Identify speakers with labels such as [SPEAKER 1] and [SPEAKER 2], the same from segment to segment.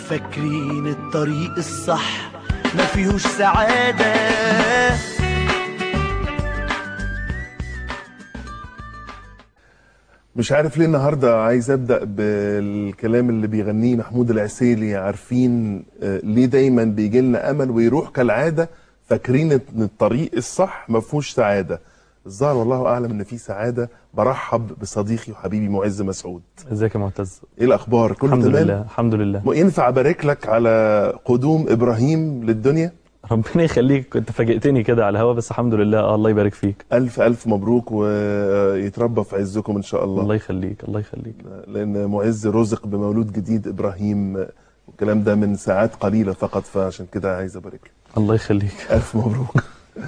[SPEAKER 1] فاكرين الطريق الصح ما فيهوش سعادة
[SPEAKER 2] مش عارف ليه النهارده عايز ابدا بالكلام اللي بيغنيه محمود العسيلي عارفين آه، ليه دايما بيجي لنا امل ويروح كالعاده فاكرين ان الطريق الصح ما فيهوش سعاده الظاهر والله اعلم ان في سعاده برحب بصديقي وحبيبي معز مسعود
[SPEAKER 3] ازيك يا معتز
[SPEAKER 2] ايه الاخبار كله
[SPEAKER 3] الحمد
[SPEAKER 2] تمام
[SPEAKER 3] لله الحمد لله
[SPEAKER 2] م- ينفع ابارك لك على قدوم ابراهيم للدنيا
[SPEAKER 3] ربنا يخليك كنت فاجئتني كده على الهوا بس الحمد لله آه الله يبارك فيك
[SPEAKER 2] الف الف مبروك ويتربى في عزكم ان شاء الله
[SPEAKER 3] الله يخليك الله يخليك
[SPEAKER 2] لان معز رزق بمولود جديد ابراهيم والكلام ده من ساعات قليله فقط فعشان كده عايز ابارك له
[SPEAKER 3] الله يخليك
[SPEAKER 2] الف مبروك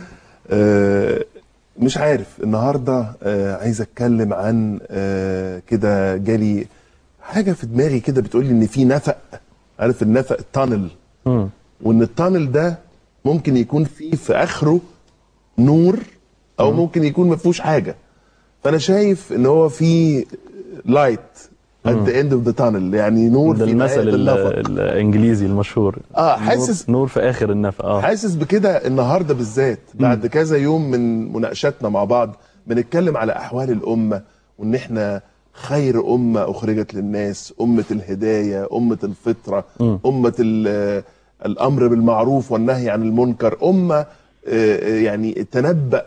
[SPEAKER 2] آه، مش عارف النهارده آه، عايز اتكلم عن آه، كده جالي حاجه في دماغي كده بتقول لي ان في نفق عارف النفق التانل
[SPEAKER 3] مم.
[SPEAKER 2] وان التانل ده ممكن يكون فيه في اخره نور او ممكن يكون ما فيهوش حاجه فانا شايف ان هو في لايت at the end of the tunnel يعني نور
[SPEAKER 3] ده
[SPEAKER 2] في
[SPEAKER 3] المثل
[SPEAKER 2] نهاية
[SPEAKER 3] ال-
[SPEAKER 2] النفق
[SPEAKER 3] الانجليزي المشهور
[SPEAKER 2] اه
[SPEAKER 3] نور,
[SPEAKER 2] حاسس
[SPEAKER 3] نور في اخر النفق اه
[SPEAKER 2] حاسس بكده النهارده بالذات بعد كذا يوم من مناقشاتنا مع بعض بنتكلم على احوال الامه وان احنا خير امه اخرجت للناس امه الهدايه امه الفطره امه ال- الامر بالمعروف والنهي عن المنكر امه آه، آه، يعني تنبأ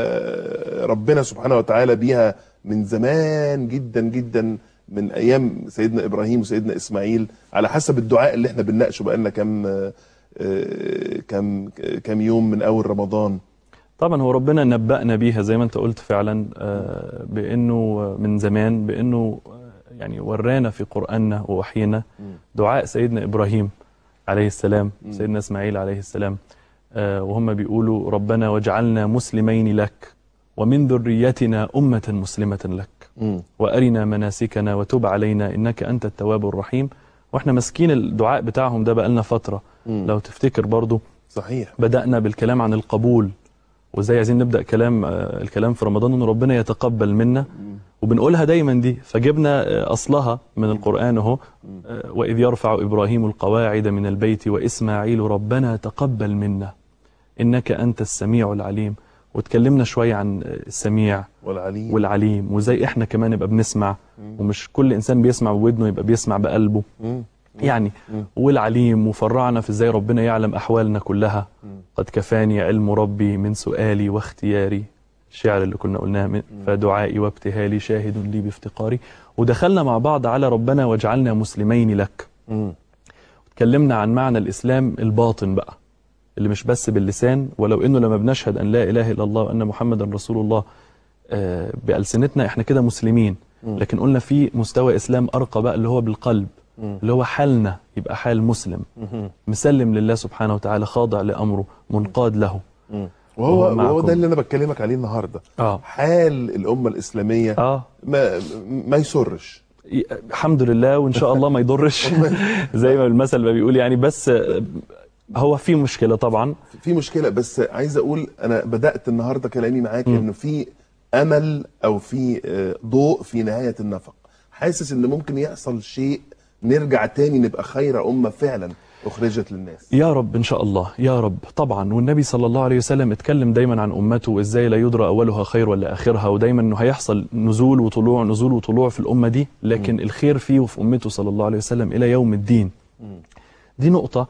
[SPEAKER 2] آه، ربنا سبحانه وتعالى بيها من زمان جدا جدا من ايام سيدنا ابراهيم وسيدنا اسماعيل على حسب الدعاء اللي احنا بنناقشه بقالنا كام آه، آه، كام كام يوم من اول رمضان
[SPEAKER 3] طبعا هو ربنا نبأنا بيها زي ما انت قلت فعلا آه، بانه من زمان بانه آه، يعني ورانا في قرآننا ووحينا دعاء سيدنا ابراهيم عليه السلام سيدنا اسماعيل عليه السلام آه، وهم بيقولوا ربنا واجعلنا مسلمين لك ومن ذريتنا أمة مسلمة لك وأرنا مناسكنا وتب علينا إنك أنت التواب الرحيم واحنا ماسكين الدعاء بتاعهم ده بقالنا فترة لو تفتكر برضو
[SPEAKER 2] صحيح
[SPEAKER 3] بدأنا بالكلام عن القبول وازاي عايزين نبدأ كلام آه، الكلام في رمضان ان ربنا يتقبل منا وبنقولها دايما دي فجبنا آه، اصلها من القرآن اهو آه، واذ يرفع ابراهيم القواعد من البيت واسماعيل ربنا تقبل منا انك انت السميع العليم واتكلمنا شوية عن آه، السميع
[SPEAKER 2] والعليم
[SPEAKER 3] والعليم وازاي احنا كمان نبقى بنسمع ومش كل انسان بيسمع بودنه يبقى بيسمع بقلبه
[SPEAKER 2] مم.
[SPEAKER 3] يعني والعليم وفرعنا في ازاي ربنا يعلم احوالنا كلها قد كفاني علم ربي من سؤالي واختياري الشعر اللي كنا قلناه من- فدعائي وابتهالي شاهد لي بافتقاري ودخلنا مع بعض على ربنا واجعلنا مسلمين لك
[SPEAKER 2] مم.
[SPEAKER 3] اتكلمنا عن معنى الاسلام الباطن بقى اللي مش بس باللسان ولو انه لما بنشهد ان لا اله الا الله وان محمدا رسول الله آه، بألسنتنا احنا كده مسلمين لكن قلنا في مستوى اسلام ارقى بقى اللي هو بالقلب اللي هو حالنا يبقى حال مسلم مسلم لله سبحانه وتعالى خاضع لامره منقاد له
[SPEAKER 2] وهو
[SPEAKER 3] وهو معكم.
[SPEAKER 2] وهو ده اللي انا بكلمك عليه النهارده
[SPEAKER 3] اه
[SPEAKER 2] حال الامه الاسلاميه
[SPEAKER 3] اه
[SPEAKER 2] ما ما يسرش
[SPEAKER 3] ي- الحمد لله وان شاء الله ما يضرش زي ما المثل ما بيقول يعني بس آه، هو في مشكله طبعا
[SPEAKER 2] في مشكله بس عايز اقول انا بدات النهارده كلامي معاك انه في امل او في آه، ضوء في نهايه النفق حاسس ان ممكن يحصل شيء نرجع تاني نبقى خير امه فعلا اخرجت للناس
[SPEAKER 3] يا رب ان شاء الله يا رب طبعا والنبي صلى الله عليه وسلم اتكلم دايما عن امته وازاي لا يدرى اولها خير ولا اخرها ودايما انه هيحصل نزول وطلوع نزول وطلوع في الامه دي لكن الخير فيه وفي امته صلى الله عليه وسلم الى يوم الدين دي نقطه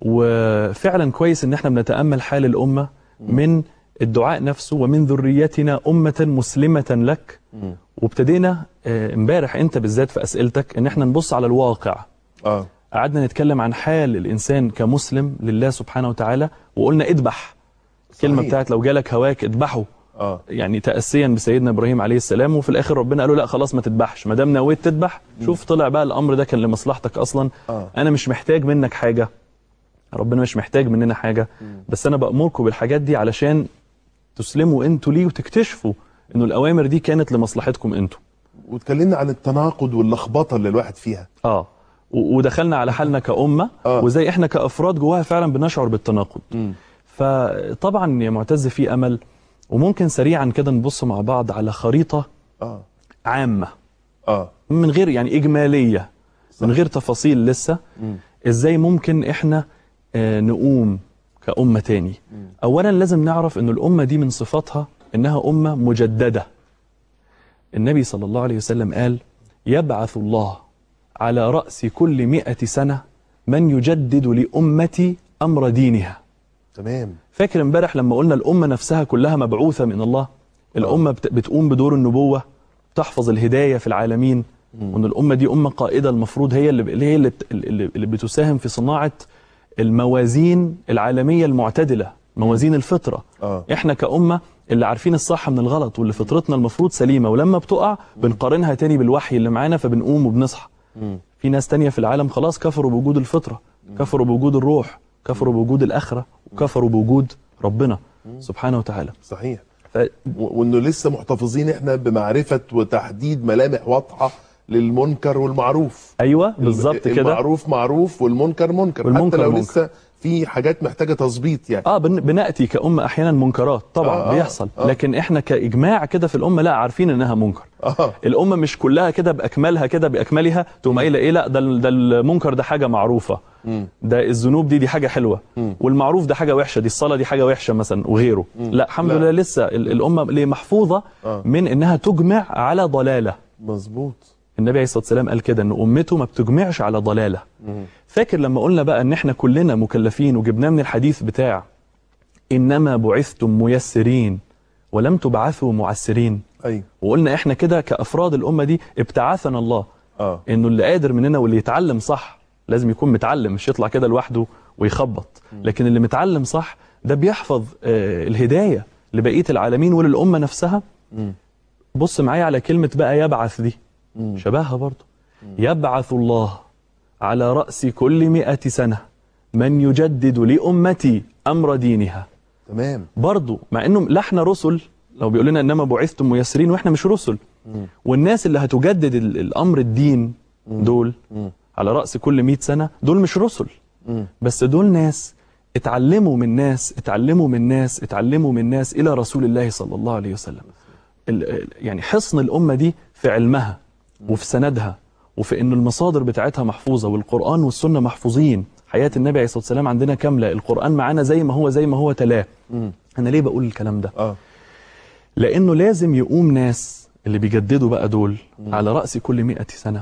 [SPEAKER 3] وفعلا كويس ان احنا بنتامل حال الامه من الدعاء نفسه ومن ذريتنا امه مسلمه لك وابتدينا آه، امبارح انت بالذات في اسئلتك ان احنا نبص على الواقع
[SPEAKER 2] اه
[SPEAKER 3] قعدنا نتكلم عن حال الانسان كمسلم لله سبحانه وتعالى وقلنا اذبح الكلمه
[SPEAKER 2] صحيح.
[SPEAKER 3] بتاعت لو جالك هواك اذبحه
[SPEAKER 2] اه
[SPEAKER 3] يعني تاسيا بسيدنا ابراهيم عليه السلام وفي الاخر ربنا قال له لا خلاص ما تذبحش ما دام نويت تذبح شوف طلع بقى الامر ده كان لمصلحتك اصلا
[SPEAKER 2] آه.
[SPEAKER 3] انا مش محتاج منك حاجه ربنا مش محتاج مننا حاجه بس انا بامركم بالحاجات دي علشان تسلموا انتوا ليه وتكتشفوا انه الاوامر دي كانت لمصلحتكم انتوا
[SPEAKER 2] واتكلمنا عن التناقض واللخبطه اللي الواحد فيها
[SPEAKER 3] اه و- ودخلنا على حالنا كأمة
[SPEAKER 2] آه.
[SPEAKER 3] وزي احنا كأفراد جواها فعلا بنشعر بالتناقض فطبعا يا معتز في أمل وممكن سريعا كده نبص مع بعض على خريطة
[SPEAKER 2] اه
[SPEAKER 3] عامة
[SPEAKER 2] اه
[SPEAKER 3] من غير يعني إجمالية من غير تفاصيل لسه ازاي ممكن احنا آه، نقوم كأمة تاني اولا لازم نعرف ان الأمة دي من صفاتها انها أمة مجددة النبي صلى الله عليه وسلم قال يبعث الله على رأس كل مئة سنة من يجدد لأمتي أمر دينها
[SPEAKER 2] تمام
[SPEAKER 3] فاكر امبارح لما قلنا الأمة نفسها كلها مبعوثة من الله الأمة بت- بتقوم بدور النبوة تحفظ الهداية في العالمين وأن الأمة دي أمة قائدة المفروض هي اللي اللي هي اللي, بت- اللي اللي بتساهم في صناعة الموازين العالمية المعتدلة موازين الفطرة
[SPEAKER 2] اه
[SPEAKER 3] احنا كأمة اللي عارفين الصح من الغلط واللي فطرتنا المفروض سليمة ولما بتقع بنقارنها تاني بالوحي اللي معانا فبنقوم وبنصحى
[SPEAKER 2] مم.
[SPEAKER 3] في ناس تانية في العالم خلاص كفروا بوجود الفطرة كفروا بوجود الروح كفروا بوجود الآخرة وكفروا بوجود ربنا سبحانه وتعالى
[SPEAKER 2] صحيح
[SPEAKER 3] ف...
[SPEAKER 2] و- وانه لسه محتفظين احنا بمعرفه وتحديد ملامح واضحه للمنكر والمعروف
[SPEAKER 3] أيوة بالظبط كده
[SPEAKER 2] المعروف معروف والمنكر منكر
[SPEAKER 3] والمنكر
[SPEAKER 2] حتى لو
[SPEAKER 3] منكر.
[SPEAKER 2] لسه في حاجات محتاجه تظبيط يعني
[SPEAKER 3] اه بن... بنأتي كأمة أحيانا منكرات طبعا
[SPEAKER 2] آه، آه،
[SPEAKER 3] بيحصل
[SPEAKER 2] آه.
[SPEAKER 3] لكن احنا كإجماع كده في الأمة لا عارفين إنها منكر
[SPEAKER 2] اه
[SPEAKER 3] الأمة مش كلها كده بأكملها كده بأكملها تقوم قايلة إيه لا ده ال- ده المنكر ده حاجة معروفة
[SPEAKER 2] مم.
[SPEAKER 3] ده الذنوب دي دي حاجة حلوة
[SPEAKER 2] مم.
[SPEAKER 3] والمعروف ده حاجة وحشة دي الصلاة دي حاجة وحشة مثلا وغيره لا الحمد
[SPEAKER 2] لا.
[SPEAKER 3] لله لسه ال- الأمة ليه محفوظة
[SPEAKER 2] آه.
[SPEAKER 3] من إنها تجمع على ضلالة
[SPEAKER 2] مظبوط
[SPEAKER 3] النبي عليه الصلاة والسلام قال كده إن أمته ما بتجمعش على ضلالة
[SPEAKER 2] مم.
[SPEAKER 3] فاكر لما قلنا بقى إن إحنا كلنا مكلفين وجبناه من الحديث بتاع إنما بعثتم ميسرين ولم تبعثوا معسرين
[SPEAKER 2] ايوه
[SPEAKER 3] وقلنا إحنا كده كأفراد الأمة دي ابتعثنا الله
[SPEAKER 2] اه
[SPEAKER 3] انه اللي قادر مننا واللي يتعلم صح لازم يكون متعلم مش يطلع كده لوحده ويخبط لكن اللي متعلم صح ده بيحفظ آه، الهدايه لبقيه العالمين وللامه نفسها
[SPEAKER 2] مم.
[SPEAKER 3] بص معايا على كلمه بقى يبعث دي
[SPEAKER 2] مم.
[SPEAKER 3] شبهها برضه يبعث الله على راس كل مئة سنه من يجدد لامتي امر دينها
[SPEAKER 2] تمام
[SPEAKER 3] برضه مع انه لا احنا رسل لو بيقول لنا انما بعثتم ميسرين واحنا مش رسل
[SPEAKER 2] مم.
[SPEAKER 3] والناس اللي هتجدد ال- الامر الدين دول
[SPEAKER 2] مم.
[SPEAKER 3] على راس كل 100 سنه دول مش رسل
[SPEAKER 2] مم.
[SPEAKER 3] بس دول ناس اتعلموا من ناس اتعلموا من ناس اتعلموا من ناس الى رسول الله صلى الله عليه وسلم ال- ال- يعني حصن الامه دي في علمها وفي سندها وفي ان المصادر بتاعتها محفوظه والقران والسنه محفوظين حياه النبي عليه الصلاه والسلام عندنا كامله القران معانا زي ما هو زي ما هو تلاه
[SPEAKER 2] مم.
[SPEAKER 3] انا ليه بقول الكلام ده
[SPEAKER 2] اه
[SPEAKER 3] لانه لازم يقوم ناس اللي بيجددوا بقى دول على راس كل مئة سنه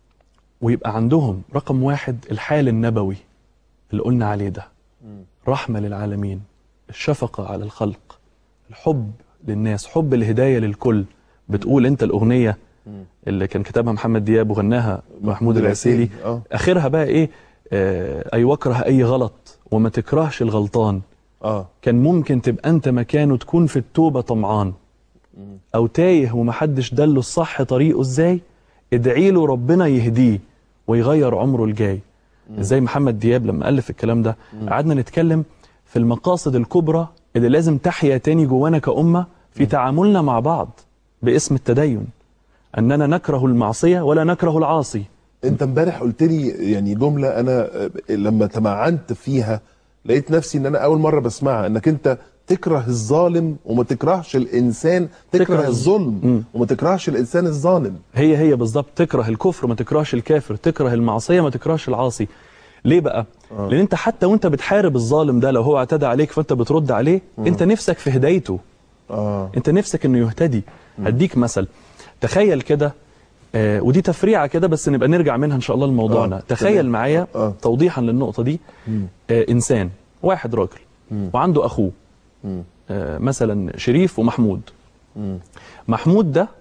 [SPEAKER 3] ويبقى عندهم رقم واحد الحال النبوي اللي قلنا عليه ده رحمه للعالمين الشفقه على الخلق الحب للناس حب الهدايه للكل بتقول انت الاغنيه اللي كان كتبها محمد دياب وغناها محمود العسيلي
[SPEAKER 2] اه
[SPEAKER 3] اخرها بقى ايه آه اي واكره اي غلط وما تكرهش الغلطان
[SPEAKER 2] اه
[SPEAKER 3] كان ممكن تبقى انت مكانه تكون في التوبة طمعان او تايه ومحدش دله الصح طريقه ازاي ادعي له ربنا يهديه ويغير عمره الجاي زي محمد دياب لما ألف الكلام ده قعدنا نتكلم في المقاصد الكبرى اللي لازم تحيا تاني جوانا كأمة في تعاملنا مع بعض باسم التدين أننا نكره المعصية ولا نكره العاصي
[SPEAKER 2] انت امبارح قلت لي يعني جمله انا آه، لما تمعنت فيها لقيت نفسي ان انا اول مره بسمعها انك انت تكره الظالم وما تكرهش الانسان تكره,
[SPEAKER 3] تكره
[SPEAKER 2] الظلم
[SPEAKER 3] مم.
[SPEAKER 2] وما تكرهش الانسان الظالم
[SPEAKER 3] هي هي بالظبط تكره الكفر ما تكرهش الكافر تكره المعصية ما تكرهش العاصي ليه بقى
[SPEAKER 2] آه.
[SPEAKER 3] لان انت حتى وانت بتحارب الظالم ده لو هو اعتدى عليك فانت بترد عليه انت نفسك في هدايته
[SPEAKER 2] اه
[SPEAKER 3] انت نفسك انه يهتدي هديك مثل تخيل كده آه ودي تفريعه كده بس نبقى نرجع منها ان شاء الله لموضوعنا
[SPEAKER 2] آه،
[SPEAKER 3] تخيل
[SPEAKER 2] تمام.
[SPEAKER 3] معايا
[SPEAKER 2] آه.
[SPEAKER 3] توضيحا للنقطه دي آه انسان واحد راجل وعنده اخوه
[SPEAKER 2] مم.
[SPEAKER 3] آه مثلا شريف ومحمود
[SPEAKER 2] مم.
[SPEAKER 3] محمود ده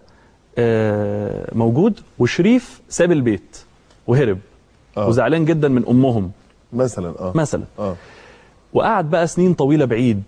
[SPEAKER 3] آه موجود وشريف ساب البيت وهرب
[SPEAKER 2] آه.
[SPEAKER 3] وزعلان جدا من امهم
[SPEAKER 2] مثلا اه
[SPEAKER 3] مثلا
[SPEAKER 2] اه
[SPEAKER 3] وقعد بقى سنين طويله بعيد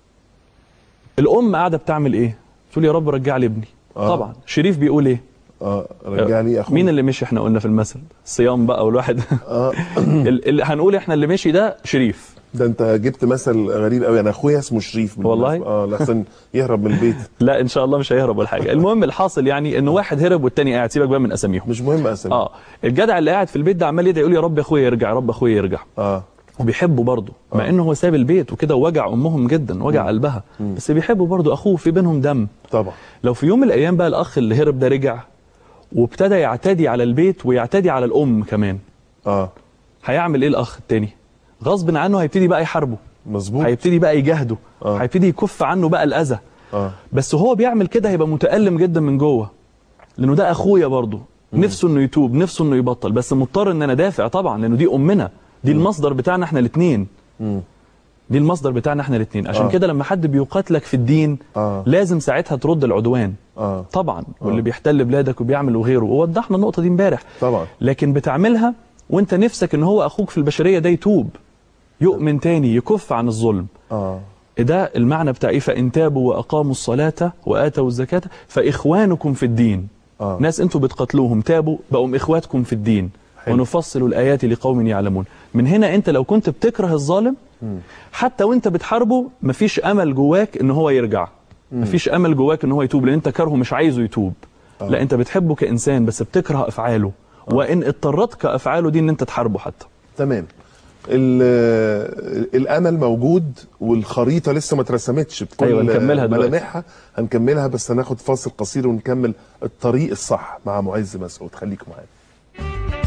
[SPEAKER 3] الام قاعده بتعمل ايه تقول يا رب رجع لي ابني
[SPEAKER 2] آه.
[SPEAKER 3] طبعا شريف بيقول ايه
[SPEAKER 2] اه رجع لي اخوه
[SPEAKER 3] مين اللي مشي احنا قلنا في المثل الصيام بقى والواحد
[SPEAKER 2] اه
[SPEAKER 3] ال- اللي هنقول احنا اللي مشي ده شريف
[SPEAKER 2] ده انت جبت مثل غريب قوي انا اخويا اسمه شريف
[SPEAKER 3] والله؟
[SPEAKER 2] بالمناسبة. اه لحسن يهرب من البيت
[SPEAKER 3] لا ان شاء الله مش هيهرب ولا حاجه المهم الحاصل يعني انه واحد هرب والتاني قاعد سيبك بقى من اساميهم
[SPEAKER 2] مش مهم اسامي
[SPEAKER 3] اه الجدع اللي قاعد في البيت ده عمال يدعي يقول يا رب يا اخويا يرجع يا رب اخويا يرجع
[SPEAKER 2] اه
[SPEAKER 3] وبيحبه برضه مع انه هو ساب البيت وكده وجع امهم جدا وجع قلبها بس بيحبه برضه اخوه في بينهم دم
[SPEAKER 2] طبعا
[SPEAKER 3] لو في يوم من الايام بقى الاخ اللي هرب ده رجع وابتدى يعتدي على البيت ويعتدي على الام كمان
[SPEAKER 2] اه
[SPEAKER 3] هيعمل ايه الاخ التاني غصب عنه هيبتدي بقى يحاربه
[SPEAKER 2] مظبوط
[SPEAKER 3] هيبتدي بقى يجاهده
[SPEAKER 2] آه.
[SPEAKER 3] هيبتدي يكف عنه بقى الاذى
[SPEAKER 2] اه
[SPEAKER 3] بس هو بيعمل كده هيبقى متألم جدا من جوه لانه ده اخويا برضه نفسه انه يتوب نفسه انه يبطل بس مضطر ان انا دافع طبعا لانه دي امنا دي المصدر بتاعنا احنا الاثنين
[SPEAKER 2] مم.
[SPEAKER 3] دي المصدر بتاعنا احنا الاثنين عشان
[SPEAKER 2] آه.
[SPEAKER 3] كده لما حد بيقاتلك في الدين
[SPEAKER 2] آه.
[SPEAKER 3] لازم ساعتها ترد العدوان
[SPEAKER 2] اه
[SPEAKER 3] طبعا واللي بيحتل بلادك وبيعمل وغيره ووضحنا النقطه دي امبارح
[SPEAKER 2] طبعا
[SPEAKER 3] لكن بتعملها وانت نفسك ان هو اخوك في البشريه ده يتوب يؤمن تاني يكف عن الظلم
[SPEAKER 2] اه
[SPEAKER 3] ده المعنى بتاع ايه فان تابوا واقاموا الصلاه واتوا الزكاه فاخوانكم في الدين
[SPEAKER 2] آه.
[SPEAKER 3] ناس انتوا بتقاتلوهم تابوا بقوا اخواتكم في الدين
[SPEAKER 2] حلو.
[SPEAKER 3] ونفصل الايات لقوم يعلمون من هنا انت لو كنت بتكره الظالم حتى وانت بتحاربه مفيش امل جواك ان هو يرجع مفيش امل جواك ان هو يتوب لان انت كرهه مش عايزه يتوب لا انت بتحبه كانسان بس بتكره افعاله وان اضطرتك افعاله دي ان انت تحاربه حتى
[SPEAKER 2] تمام ال- الامل موجود والخريطه لسه ما اترسمتش بكل
[SPEAKER 3] أيوة، نكملها دلوقتي.
[SPEAKER 2] ملامحها هنكملها بس هناخد فاصل قصير ونكمل الطريق الصح مع معز مسعود خليكم معانا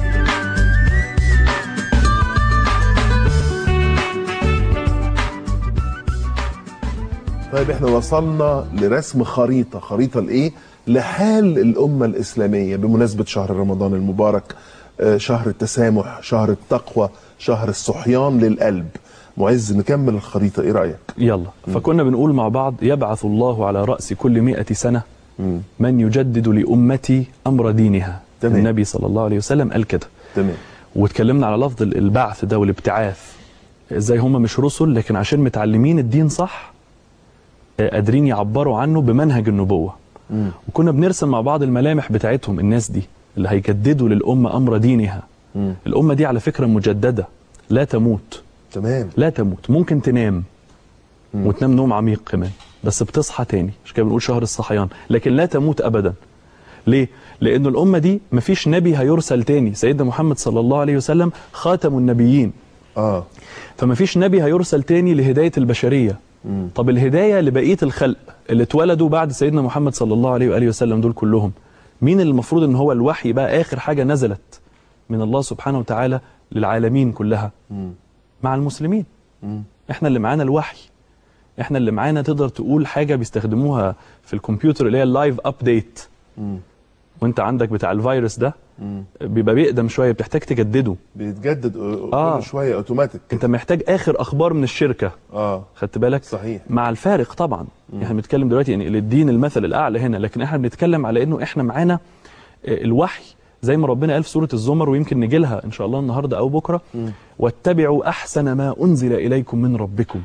[SPEAKER 2] طيب احنا وصلنا لرسم خريطه خريطه لايه لحال الامه الاسلاميه بمناسبه شهر رمضان المبارك آه، شهر التسامح شهر التقوى شهر الصحيان للقلب معز نكمل الخريطه ايه رايك
[SPEAKER 3] يلا فكنا بنقول مع بعض يبعث الله على رأس كل مئة سنة من يجدد لأمتي أمر دينها
[SPEAKER 2] تمام.
[SPEAKER 3] النبي صلى الله عليه وسلم قال كده
[SPEAKER 2] تمام
[SPEAKER 3] واتكلمنا على لفظ ال- البعث ده والابتعاث ازاي هم مش رسل لكن عشان متعلمين الدين صح آه، قادرين يعبروا عنه بمنهج النبوة وكنا بنرسم مع بعض الملامح بتاعتهم الناس دي اللي هيجددوا للأمة أمر دينها
[SPEAKER 2] مم.
[SPEAKER 3] الأمة دي على فكرة مجددة لا تموت
[SPEAKER 2] تمام
[SPEAKER 3] لا تموت ممكن تنام وتنام نوم عميق كمان بس بتصحى تاني مش كده بنقول شهر الصحيان لكن لا تموت ابدا ليه لانه الامه دي مفيش نبي هيرسل تاني سيدنا محمد صلى الله عليه وسلم خاتم النبيين
[SPEAKER 2] اه
[SPEAKER 3] فمفيش نبي هيرسل تاني لهدايه البشريه طب الهدايه لبقيه الخلق اللي اتولدوا بعد سيدنا محمد صلى الله عليه واله وسلم دول كلهم مين اللي المفروض ان هو الوحي بقى اخر حاجه نزلت من الله سبحانه وتعالى للعالمين كلها مع المسلمين احنا اللي معانا الوحي احنا اللي معانا تقدر تقول حاجه بيستخدموها في الكمبيوتر اللي هي اللايف ابديت وانت عندك بتاع الفيروس ده بيبقى بيقدم شويه بتحتاج تجدده
[SPEAKER 2] بيتجدد آه.
[SPEAKER 3] آه.
[SPEAKER 2] كل شويه اوتوماتيك
[SPEAKER 3] انت محتاج اخر اخبار من الشركه
[SPEAKER 2] اه
[SPEAKER 3] خدت بالك
[SPEAKER 2] صحيح.
[SPEAKER 3] مع الفارق طبعا احنا بنتكلم دلوقتي يعني للدين المثل الاعلى هنا لكن احنا بنتكلم على انه احنا معانا آه، الوحي زي ما ربنا قال في سوره الزمر ويمكن نجي لها ان شاء الله النهارده او بكره واتبعوا احسن ما انزل اليكم من ربكم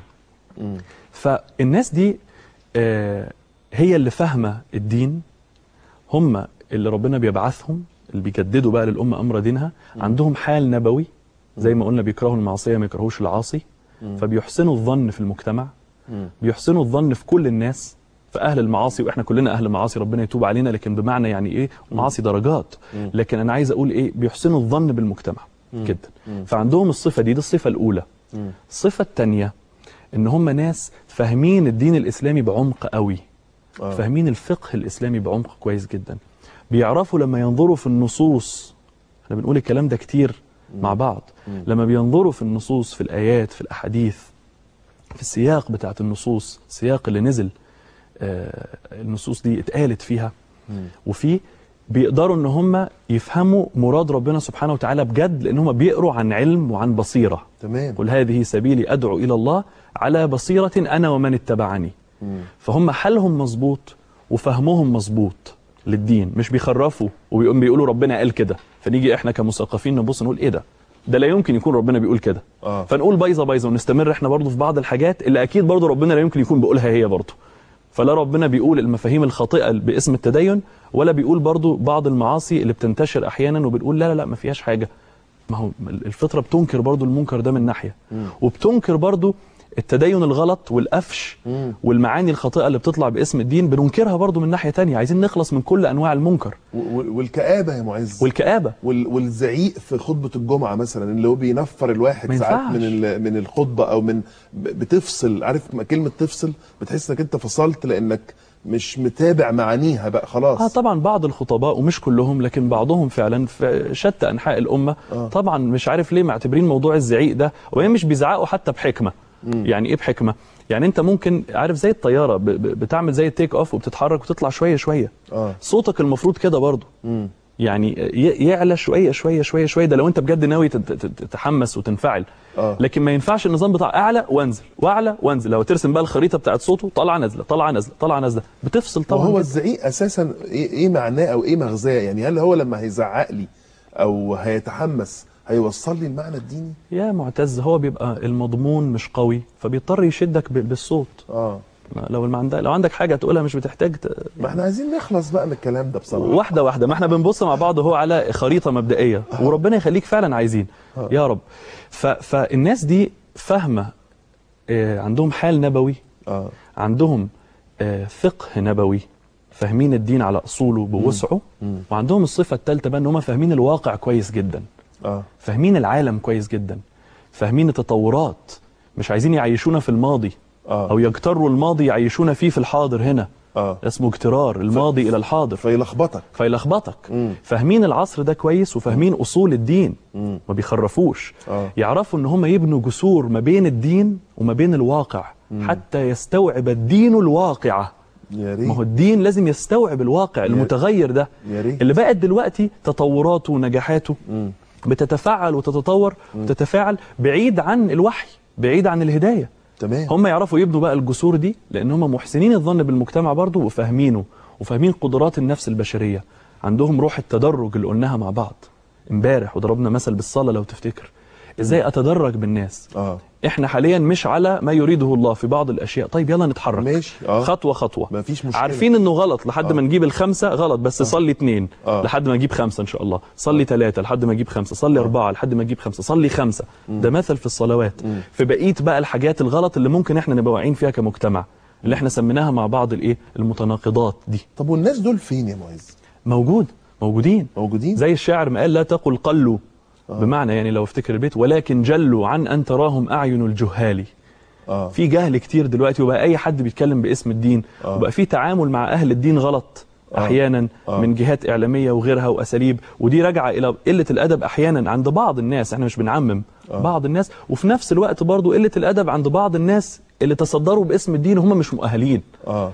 [SPEAKER 3] فالناس دي آه، هي اللي فاهمه الدين هم اللي ربنا بيبعثهم اللي بيجددوا بقى للأمة أمر دينها عندهم حال نبوي زي ما قلنا بيكرهوا المعصية ما يكرهوش العاصي فبيحسنوا الظن في المجتمع بيحسنوا الظن في كل الناس في أهل المعاصي وإحنا كلنا أهل معاصي ربنا يتوب علينا لكن بمعنى يعني إيه معاصي درجات لكن أنا عايز أقول إيه بيحسنوا الظن بالمجتمع جدا فعندهم الصفة دي دي الصفة الأولى الصفة الثانية إن هم ناس فاهمين الدين الإسلامي بعمق قوي
[SPEAKER 2] آه.
[SPEAKER 3] فاهمين الفقه الإسلامي بعمق كويس جدا بيعرفوا لما ينظروا في النصوص احنا بنقول الكلام ده كتير مع بعض لما بينظروا في النصوص في الآيات في الأحاديث في السياق بتاعت النصوص السياق اللي نزل آه، النصوص دي اتقالت فيها وفي بيقدروا ان هم يفهموا مراد ربنا سبحانه وتعالى بجد لان هم بيقروا عن علم وعن بصيره
[SPEAKER 2] تمام
[SPEAKER 3] قل هذه سبيلي ادعو الى الله على بصيره انا ومن اتبعني فهم حالهم مظبوط وفهمهم مظبوط للدين مش بيخرفوا وبيقوم بيقولوا ربنا قال كده فنيجي احنا كمثقفين نبص نقول ايه ده ده لا يمكن يكون ربنا بيقول كده
[SPEAKER 2] آه.
[SPEAKER 3] فنقول بايظه بايظه ونستمر احنا برضو في بعض الحاجات اللي اكيد برضو ربنا لا يمكن يكون بيقولها هي برضو فلا ربنا بيقول المفاهيم الخاطئه باسم التدين ولا بيقول برضو بعض المعاصي اللي بتنتشر احيانا وبنقول لا لا لا ما فيهاش حاجه ما هو الفطره بتنكر برضو المنكر ده من ناحيه وبتنكر برضو التدين الغلط والقفش والمعاني الخاطئه اللي بتطلع باسم الدين بننكرها برضو من ناحيه تانية عايزين نخلص من كل انواع المنكر
[SPEAKER 2] و- و- والكآبة يا معز
[SPEAKER 3] والكآبه
[SPEAKER 2] وال- والزعيق في خطبة الجمعة مثلا اللي هو بينفر الواحد
[SPEAKER 3] ما
[SPEAKER 2] ساعات
[SPEAKER 3] ينفعش.
[SPEAKER 2] من ال- من الخطبة او من ب- بتفصل عارف ما كلمة تفصل بتحس انك انت فصلت لانك مش متابع معانيها بقى خلاص
[SPEAKER 3] اه طبعا بعض الخطباء ومش كلهم لكن بعضهم فعلا في شتى انحاء الامه
[SPEAKER 2] آه.
[SPEAKER 3] طبعا مش عارف ليه معتبرين موضوع الزعيق ده وهي مش بيزعقوا حتى بحكمه يعني ايه بحكمه يعني انت ممكن عارف زي الطياره ب- ب- بتعمل زي التيك اوف وبتتحرك وتطلع شويه شويه
[SPEAKER 2] اه
[SPEAKER 3] صوتك المفروض كده برضه
[SPEAKER 2] مم.
[SPEAKER 3] يعني ي- يعلى شويه شويه شويه شويه ده لو انت بجد ناوي تت- تت- تتحمس وتنفعل
[SPEAKER 2] آه.
[SPEAKER 3] لكن ما ينفعش النظام بتاع اعلى وانزل واعلى وانزل لو ترسم بقى الخريطه بتاعت صوته طالعه نازله طالعه نازله طالعه نازله بتفصل طبعا
[SPEAKER 2] وهو
[SPEAKER 3] جداً.
[SPEAKER 2] الزعيق اساسا ايه إيه معناه او ايه مغزاه يعني هل هو لما هيزعق لي او هيتحمس هيوصل لي المعنى الديني
[SPEAKER 3] يا معتز هو بيبقى المضمون مش قوي فبيضطر يشدك بال- بالصوت
[SPEAKER 2] اه
[SPEAKER 3] لو الم- عندك لو عندك حاجه تقولها مش بتحتاج ت...
[SPEAKER 2] ما احنا عايزين نخلص بقى من الكلام ده بصراحه
[SPEAKER 3] واحده واحده ما احنا بنبص مع بعض هو على خريطه مبدئيه وربنا يخليك فعلا عايزين يا رب ف... فالناس دي فاهمه آه، عندهم حال نبوي
[SPEAKER 2] اه
[SPEAKER 3] عندهم آه، فقه نبوي فاهمين الدين على اصوله بوسعه
[SPEAKER 2] مم.
[SPEAKER 3] وعندهم الصفه الثالثه بقى ان هم فاهمين الواقع كويس جدا
[SPEAKER 2] اه
[SPEAKER 3] فاهمين العالم كويس جدا فاهمين التطورات مش عايزين يعيشونا في الماضي
[SPEAKER 2] اه
[SPEAKER 3] او يجتروا الماضي يعيشونا فيه في الحاضر هنا
[SPEAKER 2] اه
[SPEAKER 3] اسمه اجترار الماضي الى الحاضر
[SPEAKER 2] فيلخبطك
[SPEAKER 3] فيلخبطك
[SPEAKER 2] مم.
[SPEAKER 3] فاهمين العصر ده كويس وفاهمين اصول الدين
[SPEAKER 2] مم.
[SPEAKER 3] ما بيخرفوش
[SPEAKER 2] اه
[SPEAKER 3] يعرفوا ان هم يبنوا جسور ما بين الدين وما بين الواقع حتى يستوعب الدين الواقعه
[SPEAKER 2] يا
[SPEAKER 3] ما هو
[SPEAKER 2] ريت
[SPEAKER 3] الدين لازم يستوعب الواقع المتغير ده
[SPEAKER 2] يا ريت
[SPEAKER 3] اللي بقت دلوقتي تطوراته ونجاحاته
[SPEAKER 2] مم.
[SPEAKER 3] بتتفاعل وتتطور وتتفاعل بعيد عن الوحي بعيد عن الهدايه
[SPEAKER 2] تمام
[SPEAKER 3] هم يعرفوا يبنوا بقى الجسور دي لان هم محسنين الظن بالمجتمع برضه وفاهمينه وفاهمين قدرات النفس البشريه عندهم روح التدرج اللي قلناها مع بعض امبارح وضربنا مثل بالصلاه لو تفتكر ازاي اتدرج بالناس
[SPEAKER 2] اه
[SPEAKER 3] احنا حاليا مش على ما يريده الله في بعض الاشياء طيب يلا نتحرك
[SPEAKER 2] ماشي اه
[SPEAKER 3] خطوه خطوه
[SPEAKER 2] مفيش مشكله
[SPEAKER 3] عارفين انه غلط لحد
[SPEAKER 2] آه.
[SPEAKER 3] ما نجيب الخمسه غلط بس صلي اثنين
[SPEAKER 2] آه.
[SPEAKER 3] لحد ما نجيب خمسه ان شاء الله صلي ثلاثه لحد ما نجيب خمسه صلي اربعه لحد ما نجيب خمسه صلي خمسه ده مثل في الصلوات
[SPEAKER 2] مم.
[SPEAKER 3] في بقيه بقى الحاجات الغلط اللي ممكن احنا نبقى واعيين فيها كمجتمع اللي احنا سميناها مع بعض الايه المتناقضات دي
[SPEAKER 2] طب والناس دول فين يا معز
[SPEAKER 3] موجود موجودين
[SPEAKER 2] موجودين
[SPEAKER 3] زي الشاعر ما قال لا تقل قلوا بمعنى يعني لو افتكر البيت ولكن جلوا عن ان تراهم اعين الجهال
[SPEAKER 2] اه
[SPEAKER 3] في جهل كتير دلوقتي وبقى اي حد بيتكلم باسم الدين
[SPEAKER 2] آه.
[SPEAKER 3] وبقى في تعامل مع اهل الدين غلط
[SPEAKER 2] آه.
[SPEAKER 3] احيانا
[SPEAKER 2] آه.
[SPEAKER 3] من جهات اعلاميه وغيرها واساليب ودي راجعه الى قله الادب احيانا عند بعض الناس احنا مش بنعمم
[SPEAKER 2] آه.
[SPEAKER 3] بعض الناس وفي نفس الوقت برضو قله الادب عند بعض الناس اللي تصدروا باسم الدين وهم مش مؤهلين
[SPEAKER 2] اه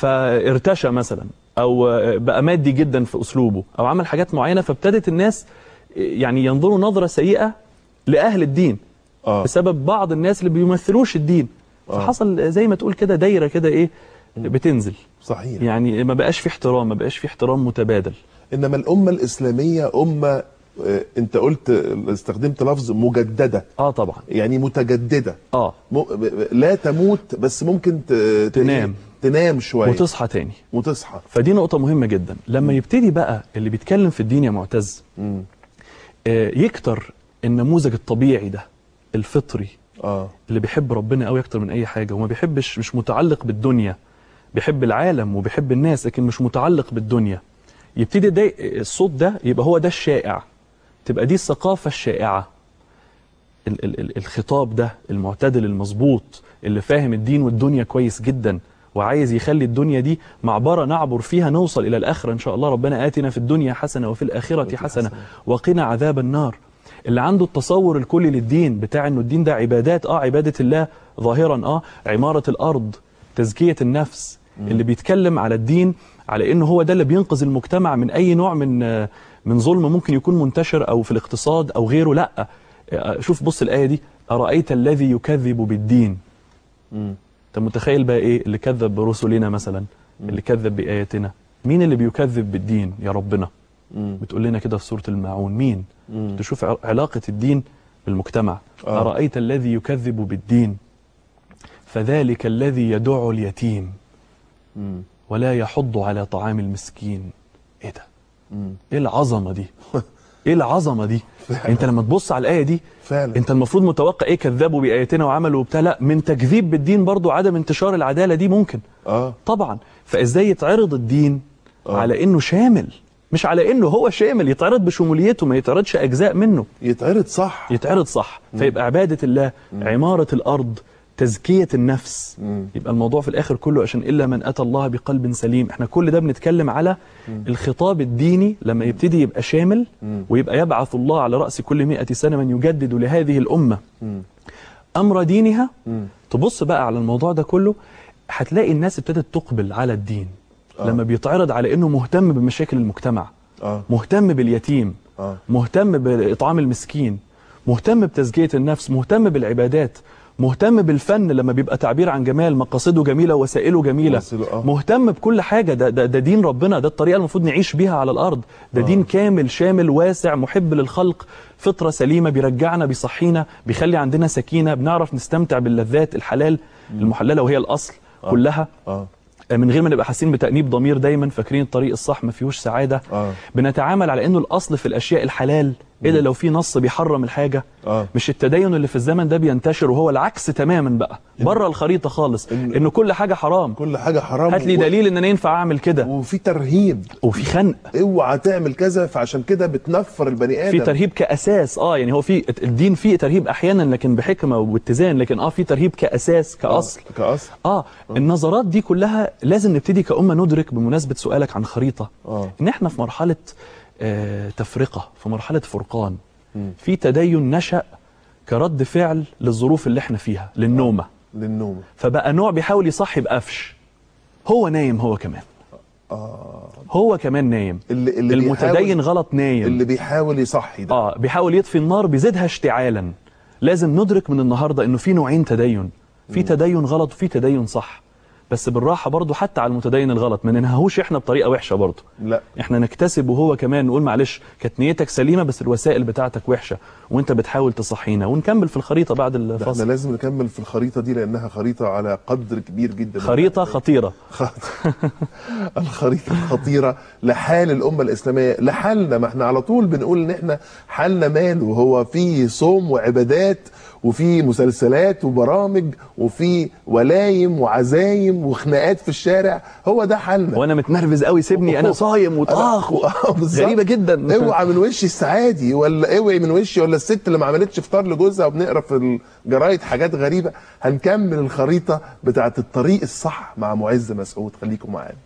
[SPEAKER 3] فارتشى مثلا او بقى مادي جدا في اسلوبه او عمل حاجات معينه فابتدت الناس يعني ينظروا نظره سيئه لاهل الدين
[SPEAKER 2] اه
[SPEAKER 3] بسبب بعض الناس اللي بيمثلوش الدين
[SPEAKER 2] آه.
[SPEAKER 3] فحصل زي ما تقول كده دايره كده ايه بتنزل
[SPEAKER 2] صحيح
[SPEAKER 3] يعني ما بقاش في احترام ما بقاش في احترام متبادل
[SPEAKER 2] انما الامه الاسلاميه امه آه، انت قلت استخدمت لفظ مجدده
[SPEAKER 3] اه طبعا
[SPEAKER 2] يعني متجدده
[SPEAKER 3] اه
[SPEAKER 2] م... ب- ب- لا تموت بس ممكن ت... ت-
[SPEAKER 3] تنام.
[SPEAKER 2] تنام شويه
[SPEAKER 3] وتصحى تاني
[SPEAKER 2] وتصحى
[SPEAKER 3] فدي نقطه مهمه جدا لما يبتدي بقى اللي بيتكلم في الدين يا معتز
[SPEAKER 2] مم.
[SPEAKER 3] آه يكتر النموذج الطبيعي ده الفطري
[SPEAKER 2] اه
[SPEAKER 3] اللي بيحب ربنا قوي اكتر من اي حاجه وما بيحبش مش متعلق بالدنيا بيحب العالم وبيحب الناس لكن مش متعلق بالدنيا يبتدي ده الصوت ده يبقى هو ده الشائع تبقى دي الثقافه الشائعه ال ال ال الخطاب ده المعتدل المظبوط اللي فاهم الدين والدنيا كويس جدا وعايز يخلي الدنيا دي معبره نعبر فيها نوصل الى الاخره ان شاء الله ربنا اتنا في الدنيا حسنه وفي الاخره حسنه وقنا عذاب النار اللي عنده التصور الكلي للدين بتاع انه الدين ده عبادات اه عباده الله ظاهرا اه عماره الارض تزكيه النفس اللي بيتكلم على الدين على انه هو ده اللي بينقذ المجتمع من اي نوع من آه، من ظلم ممكن يكون منتشر او في الاقتصاد او غيره لا آه، شوف بص الايه دي ارايت الذي يكذب بالدين
[SPEAKER 2] مم.
[SPEAKER 3] انت متخيل بقى ايه اللي كذب برسلنا مثلا اللي كذب باياتنا مين اللي بيكذب بالدين يا ربنا
[SPEAKER 2] مم.
[SPEAKER 3] بتقول لنا كده في سوره الماعون مين
[SPEAKER 2] مم.
[SPEAKER 3] تشوف ع- علاقه الدين بالمجتمع
[SPEAKER 2] آه.
[SPEAKER 3] ارايت الذي يكذب بالدين فذلك الذي يدع اليتيم
[SPEAKER 2] مم.
[SPEAKER 3] ولا يحض على طعام المسكين ايه ده
[SPEAKER 2] مم.
[SPEAKER 3] ايه العظمه دي ايه العظمه دي انت لما تبص على الايه دي
[SPEAKER 2] فعلا.
[SPEAKER 3] انت المفروض متوقع ايه كذبوا باياتنا وعملوا وبتاع لا من تكذيب بالدين برضو عدم انتشار العداله دي ممكن
[SPEAKER 2] اه
[SPEAKER 3] طبعا فازاي يتعرض الدين
[SPEAKER 2] آه.
[SPEAKER 3] على انه شامل مش على انه هو شامل يتعرض بشموليته ما يتعرضش اجزاء منه
[SPEAKER 2] يتعرض صح
[SPEAKER 3] يتعرض صح فيبقى عباده الله عماره الارض تزكيه النفس
[SPEAKER 2] مم.
[SPEAKER 3] يبقى الموضوع في الاخر كله عشان الا من اتى الله بقلب سليم احنا كل ده بنتكلم على الخطاب الديني لما يبتدي يبقى شامل ويبقى يبعث الله على راس كل مئة سنه من يجدد لهذه الامه امر دينها
[SPEAKER 2] مم.
[SPEAKER 3] تبص بقى على الموضوع ده كله هتلاقي الناس ابتدت تقبل على الدين لما بيتعرض على انه مهتم بمشاكل المجتمع
[SPEAKER 2] اه
[SPEAKER 3] مهتم باليتيم
[SPEAKER 2] اه
[SPEAKER 3] مهتم بإطعام المسكين مهتم بتزكية النفس مهتم بالعبادات مهتم بالفن لما بيبقى تعبير عن جمال مقاصده جميلة وسائله جميلة
[SPEAKER 2] وسائله، آه.
[SPEAKER 3] مهتم بكل حاجة ده, ده, ده دين ربنا ده الطريقة المفروض نعيش بيها على الأرض ده دين كامل شامل واسع محب للخلق فطرة سليمة بيرجعنا بيصحينا بيخلي عندنا سكينة بنعرف نستمتع باللذات الحلال المحللة وهي الأصل كلها
[SPEAKER 2] اه
[SPEAKER 3] من غير ما نبقى حاسين بتأنيب ضمير دايما فاكرين الطريق الصح ما فيهوش سعادة
[SPEAKER 2] آه.
[SPEAKER 3] بنتعامل على انه الاصل في الاشياء الحلال الا لو في نص بيحرم الحاجه
[SPEAKER 2] آه.
[SPEAKER 3] مش التدين اللي في الزمن ده بينتشر وهو العكس تماما بقى بره الخريطه خالص
[SPEAKER 2] إن-
[SPEAKER 3] انه كل حاجه حرام
[SPEAKER 2] كل حاجه حرام
[SPEAKER 3] هات لي
[SPEAKER 2] و-
[SPEAKER 3] دليل ان انا ينفع اعمل كده
[SPEAKER 2] وفي ترهيب
[SPEAKER 3] وفي خنق
[SPEAKER 2] اوعى تعمل كذا فعشان كده بتنفر البني ادم
[SPEAKER 3] في ترهيب كاساس اه يعني هو في الدين فيه ترهيب احيانا لكن بحكمه واتزان لكن اه في ترهيب كاساس كاصل
[SPEAKER 2] آه، كاصل
[SPEAKER 3] اه النظرات دي كلها لازم نبتدي كأمة ندرك بمناسبة سؤالك عن خريطة
[SPEAKER 2] آه.
[SPEAKER 3] ان احنا في مرحلة آه تفرقة في مرحلة فرقان في تدين نشأ كرد فعل للظروف اللي احنا فيها للنومة
[SPEAKER 2] للنوم
[SPEAKER 3] فبقى نوع بيحاول يصحي بقفش هو نايم هو كمان هو كمان نايم
[SPEAKER 2] اللي اللي
[SPEAKER 3] المتدين
[SPEAKER 2] بيحاول
[SPEAKER 3] غلط نايم
[SPEAKER 2] اللي بيحاول يصحي ده
[SPEAKER 3] اه بيحاول يطفي النار بيزيدها اشتعالا لازم ندرك من النهارده انه في نوعين تدين في تدين غلط وفي تدين صح بس بالراحه برضو حتى على المتدين الغلط ما ننهوش احنا بطريقه وحشه برضو
[SPEAKER 2] لا
[SPEAKER 3] احنا نكتسب وهو كمان نقول معلش كانت نيتك سليمه بس الوسائل بتاعتك وحشه وانت بتحاول تصحينا ونكمل في الخريطه بعد
[SPEAKER 2] ده احنا
[SPEAKER 3] الفصل
[SPEAKER 2] لازم نكمل في الخريطه دي لانها خريطه على قدر كبير جدا من
[SPEAKER 3] خريطه
[SPEAKER 2] الأهمية.
[SPEAKER 3] خطيره
[SPEAKER 2] الخريطه الخطيره لحال الامه الاسلاميه لحالنا ما احنا على طول بنقول ان احنا حالنا ماله هو في صوم وعبادات وفي مسلسلات وبرامج وفي ولايم وعزايم وخناقات في الشارع هو ده حالنا
[SPEAKER 3] وانا متنرفز قوي سيبني انا صايم وطاخ و...
[SPEAKER 2] آه، بالظبط.
[SPEAKER 3] غريبه جدا
[SPEAKER 2] اوعى من وشي السعادي ولا اوعي من وشي ولا الست اللي ما عملتش فطار لجوزها وبنقرا في الجرايد حاجات غريبه هنكمل الخريطه بتاعت الطريق الصح مع معز مسعود خليكم معانا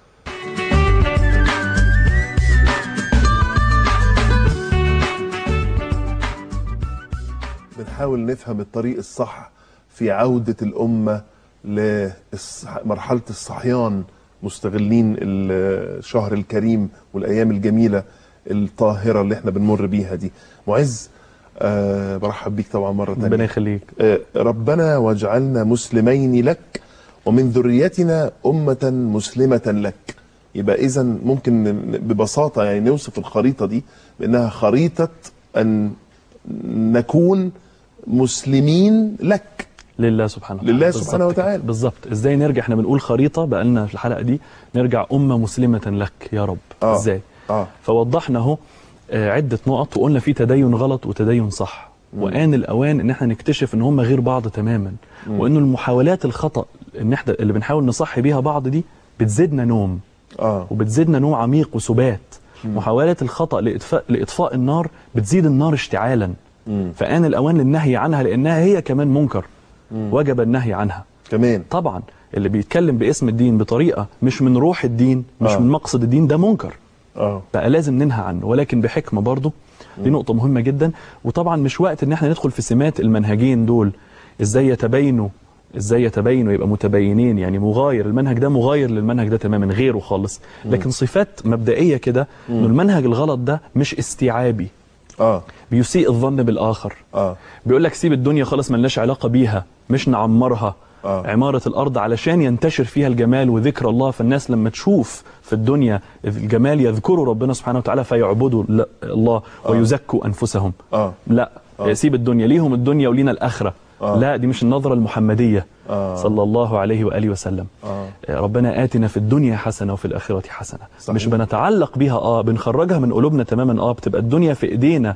[SPEAKER 2] بنحاول نفهم الطريق الصح في عودة الأمة لمرحلة الصحيان مستغلين الشهر الكريم والأيام الجميلة الطاهرة اللي احنا بنمر بيها دي معز آه برحب بيك طبعا مرة
[SPEAKER 3] ربنا
[SPEAKER 2] تانية
[SPEAKER 3] يخليك
[SPEAKER 2] آه ربنا واجعلنا مسلمين لك ومن ذريتنا أمة مسلمة لك يبقى إذا ممكن ن- ببساطة يعني نوصف الخريطة دي بأنها خريطة أن نكون مسلمين لك
[SPEAKER 3] لله سبحانه وتعالى
[SPEAKER 2] لله
[SPEAKER 3] بالظبط
[SPEAKER 2] سبحانه
[SPEAKER 3] كده.
[SPEAKER 2] وتعالى.
[SPEAKER 3] بالظبط ازاي نرجع احنا بنقول خريطه بقى لنا في الحلقه دي نرجع امه مسلمه لك يا رب
[SPEAKER 2] آه.
[SPEAKER 3] ازاي
[SPEAKER 2] اه
[SPEAKER 3] فوضحنا اهو آه، عده نقط وقلنا في تدين غلط وتدين صح وان الاوان ان احنا نكتشف ان هم غير بعض تماما وانه المحاولات الخطا ان احنا اللي بنحاول نصحي بيها بعض دي بتزيدنا نوم
[SPEAKER 2] اه
[SPEAKER 3] وبتزيدنا نوم عميق وسبات محاولات الخطا لاطفاء لاطفاء النار بتزيد النار اشتعالا
[SPEAKER 2] مم.
[SPEAKER 3] فان الاوان للنهي عنها لانها هي كمان منكر وجب النهي عنها
[SPEAKER 2] كمان
[SPEAKER 3] طبعا اللي بيتكلم باسم الدين بطريقه مش من روح الدين مش
[SPEAKER 2] آه.
[SPEAKER 3] من مقصد الدين ده منكر
[SPEAKER 2] اه
[SPEAKER 3] بقى لازم ننهى عنه ولكن بحكمه برضه دي نقطه مهمه جدا وطبعا مش وقت ان احنا ندخل في سمات المنهجين دول ازاي يتباينوا ازاي يتباينوا يبقى متباينين يعني مغاير المنهج ده مغاير للمنهج ده تماما غيره خالص لكن صفات مبدئيه كده انه المنهج الغلط ده مش استيعابي
[SPEAKER 2] اه
[SPEAKER 3] بيسيء الظن بالاخر
[SPEAKER 2] اه
[SPEAKER 3] بيقول لك سيب الدنيا خلاص ملناش علاقة بيها مش نعمرها
[SPEAKER 2] آه.
[SPEAKER 3] عمارة الأرض علشان ينتشر فيها الجمال وذكر الله فالناس لما تشوف في الدنيا الجمال يذكروا ربنا سبحانه وتعالى فيعبدوا ل- الله ويزكوا أنفسهم
[SPEAKER 2] اه
[SPEAKER 3] لا
[SPEAKER 2] آه.
[SPEAKER 3] سيب الدنيا ليهم الدنيا ولينا الآخرة
[SPEAKER 2] آه.
[SPEAKER 3] لا دي مش النظرة المحمدية
[SPEAKER 2] آه.
[SPEAKER 3] صلى الله عليه وآله وسلم
[SPEAKER 2] آه.
[SPEAKER 3] ربنا آتنا في الدنيا حسنة وفي الآخرة حسنة
[SPEAKER 2] صحيح.
[SPEAKER 3] مش بنتعلق بيها اه بنخرجها من قلوبنا تماما اه بتبقى الدنيا في ايدينا